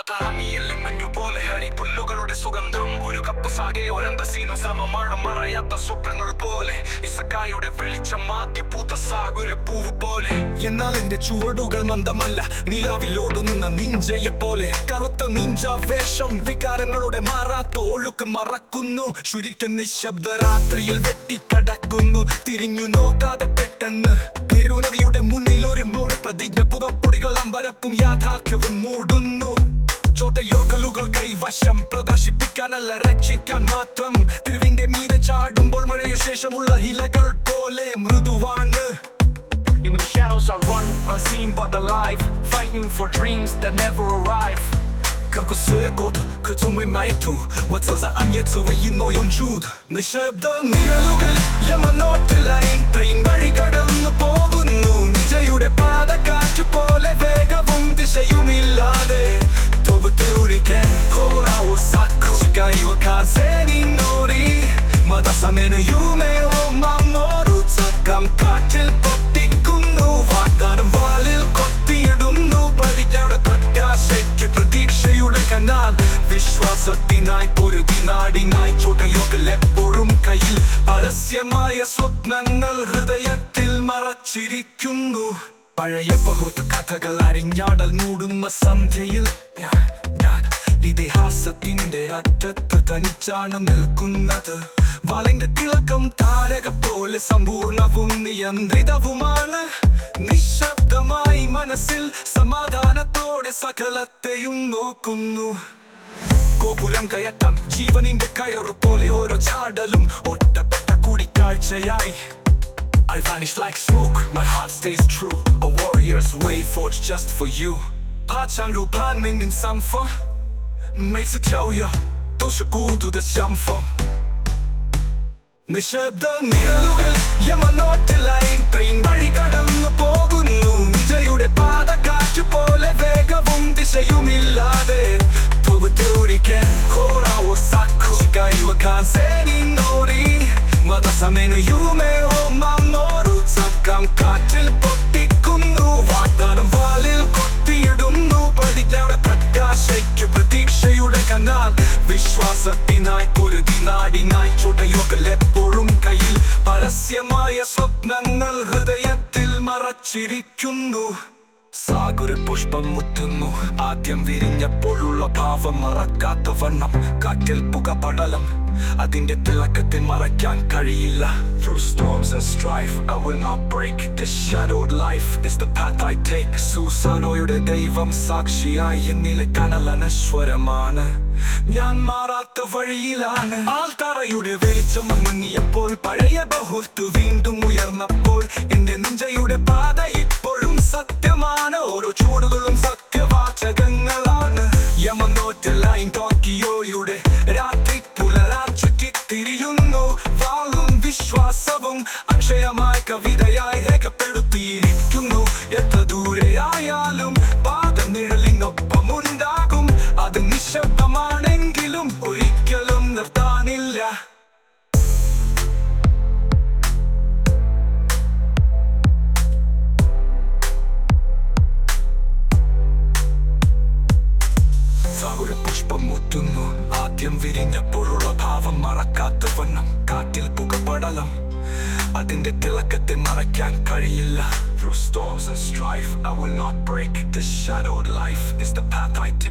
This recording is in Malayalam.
താറാമിയിൽ മഞ്ഞുപോലെ ഹരിപ്പുല്ലുകളുടെ സുഗന്ധം ഒരു കപ്പ് സാകെ ഒരന്തസീന സമമാണ് മറയാത്ത സ്വപ്നങ്ങൾ പോലെ ഇസക്കായുടെ വെളിച്ചം മാറ്റി പൂത്ത സാഗുര പൂവ് പോലെ എന്നാൽ എന്റെ ചുവടുകൾ മന്ദമല്ല നിലാവിലോടുന്ന നിഞ്ചയെ പോലെ കറുത്ത നിഞ്ച വേഷം വികാരങ്ങളുടെ മാറാത്ത ഒഴുക്ക് മറക്കുന്നു ചുരുക്കം നിശബ്ദ രാത്രിയിൽ വെട്ടിക്കടക്കുന്നു തിരിഞ്ഞു നോക്കാതെ പെട്ടെന്ന് പെരുനദിയുടെ മുന്നിൽ ഒരു മൂട് പ്രതിജ്ഞ പുതപ്പൊടികൾ അമ്പരപ്പും യാഥാർത്ഥ്യവും മൂടുന്നു ചോട്ടയോക്കലുകൾ കൈവശം പ്രദർശിപ്പിക്കാനല്ല രക്ഷിക്കാൻ മാത്രം തിരുവിന്റെ മീതെ ചാടുമ്പോൾ മഴയ ശേഷമുള്ള ഇലകൾ പോലെ മൃദുവാണ് In the shadows I run, unseen but alive Fighting for dreams that never arrive 갖고 쓰고 그 tum을 말투 What's I'm yet to you know your Jude നിശബ്ദ നിഴലുകൾ യമനോട്ടിലായി ട്രെയിൻ വഴി കടന്നു പോകുന്നു നിജയുടെ പാതക്കാറ്റ് പോലെ വേഗവും ദിശയുമില്ലാതെ തോ부뚜리게 돌아오사쿠 시간이와 가세니 놀이 마다사면은 유메로 맘모루 착감 കാറ്റിൽ പൊട്ടിക്കുന്നു വാഗ്ദാനം വാലിൽ കൊത്തിയിടുന്നു പതിയുടെ പ്രത്യാശയ്ക്ക് പ്രതീക്ഷയുടെ കനാൽ വിശ്വാസത്തിനായി പൊരുതി നാടിനായി ചോട്ടയോക്കൽ എപ്പോഴും കയ്യിൽ പരസ്യമായ സ്വപ്നങ്ങൾ ഹൃദയത്തിൽ മറച്ചിരിക്കുന്നു പഴയ ബഹുത്ത കഥകൾ അരിഞ്ഞാടൽ മൂടുന്ന സന്ധ്യയിൽ ഞാൻ ഞാൻ ഇതിഹാസത്തിന്റെ അറ്റത്ത് തനിച്ചാണ് നിൽക്കുന്നത് വാളിന്റെ തിളക്കം താരക പോലെ സമ്പൂർണവും നിയന്ത്രിതവുമാണ് നിശബ്ദമായി മനസ്സിൽ സമാധാനത്തോടെ സകലത്തെയും നോക്കുന്നു ഗോപുരം കയറ്റം ജീവനിന്റെ കയറു പോലെ ഓരോ ചാടലും ഒറ്റപ്പെട്ട കൂടിക്കാഴ്ചയായി I vanish like smoke, my heart stays true A warrior's way forged just for you 爬上如攀命运山峰每次跳跃都是孤独的相逢 നിശബ്ദ നിഴലുകൾ യമനോട്ടിലായി ട്രെയിൻ വഴി കടന്നു പോകുന്നു നിജയുടെ പാതക്കാറ്റ് പോലെ വേഗവും ദിശയുമില്ലാതെ തോ부뚜리게 돌아오사쿠 시간이와 간세니 놀이 마다사면은 유메오 맘모루 잠깐 കാറ്റിൽ പൊട്ടിക്കുന്നു വാഗ്ദാനം വാലിൽ കൊത്തിയിടുന്നു പതിയുടെ പ്രത്യാശയ്ക്ക് പ്രതീക്ഷയുടെ കനാൽ വിശ്വാസത്തിനായി പൊരുതി നാടിനായി ചുടയോക്കൽ എപ്പോഴും കയ്യിൽ പരസ്യമായ സ്വപ്നങ്ങൾ ഹൃദയത്തിൽ മറച്ചിരിക്കുന്നു സാഗുര പുഷ്പം മുത്തുന്നു ആദ്യം വിരിഞ്ഞപ്പോഴുള്ള ഭാവം മറക്കാത്ത വണ്ണം കാറ്റിൽ പുക പടലം അതിന്റെ തിളക്കത്തിൽ മറയ്ക്കാൻ കഴിയില്ല Through storms and strife I will not break This shadowed life is the path I take സൂസാനോയുടെ ദൈവം സാക്ഷിയായി എന്നിലെ കനലനശ്വരമാണ് ഞാൻ മാറാത്ത വഴിയിലാണ് ആൾത്തറയുടെ വെളിച്ചം മങ്ങിയപ്പോൾ പഴയ ബഹുത്തു വീണ്ടും ഉയർന്നപ്പോൾ എന്റെ നെഞ്ചയുടെ പാത ഇപ്പോഴും സത്യമാണ് ഓരോ ചൂടുകളും സത്യവാചകങ്ങളാണ് യമനോറ്റ് ലൈൻ ടോക്കിയോയുടെ രാത്രി പുലരാൻ ചുറ്റിത്തിരിയുന്നു വാളും വിശ്വാസവും അക്ഷയമായ കവിതയായി രേഖപ്പെടുത്തിയിരിക്കുന്നു എത്ര ദൂരെയായാലും പാദനിഴലിനൊപ്പമുണ്ടാകും അത് നിശബ്ദമാണെങ്കിലും ഒരിക്കലും നിർത്താനില്ല സാഗുര പുഷ്പം മുത്തുന്നു ആദ്യം വിരിഞ്ഞപ്പോഴുള്ള ഭാവം മറക്കാത്ത വണ്ണം കാറ്റിൽ പുകപടലം അതിന്റെ തിളക്കത്തെ മറയ്ക്കാൻ കഴിയില്ല Through storms and strife I will not break This shadowed life is the path I take